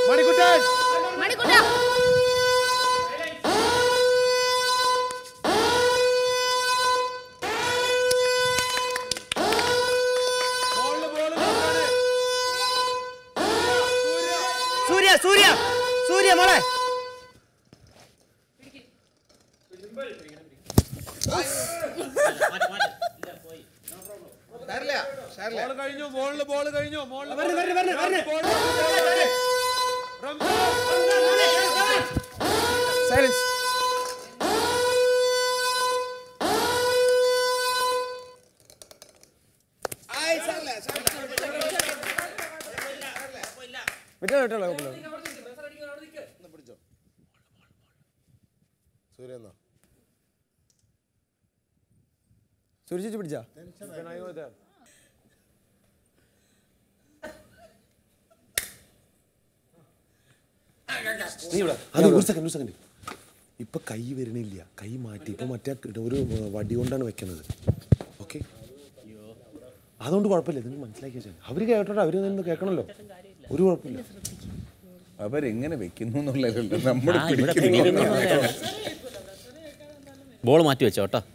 Manikuttan മണിക്കുട്ടാ ബോളില് ball നോക്കാണ്. സൂര്യ സൂര്യ സൂര്യ മോളെ ball കഴിഞ്ഞു ബോളില് ബോള് കഴിഞ്ഞു ബോളില് വരണം, വരണം, വരണം, വരണം. ബോള് കഴിഞ്ഞു. റംസാൻ. സൈലൻസ് വിട്ടോ വിട്ടോ കുഴപ്പമില്ല സൂര്യ എന്നാ സൂര്യ ചേച്ചി പിടിച്ചാ അത് ഒരു സെക്കൻഡ് ഒരു സെക്കൻഡ് ഇപ്പൊ കൈ വരണില്ല കൈ മാറ്റി ഇപ്പൊ മറ്റേ ഒരു വടി കൊണ്ടാണ് വെക്കുന്നത് ഓക്കെ അതുകൊണ്ട് കുഴപ്പമില്ല നിങ്ങൾ മനസ്സിലാക്കി വെച്ചാൽ അവര് കേട്ടോട്ടെ അവര് നിന്ന് കേൾക്കണല്ലോ ഒരു കുഴപ്പമില്ല അവരെങ്ങനെ വെക്കുന്നു എന്നുള്ളതല്ലോ നമ്മൾ ആ, ഇവിടെ പിടിക്കുന്നു. ബോൾ മാറ്റി വെച്ചോ കേട്ടോ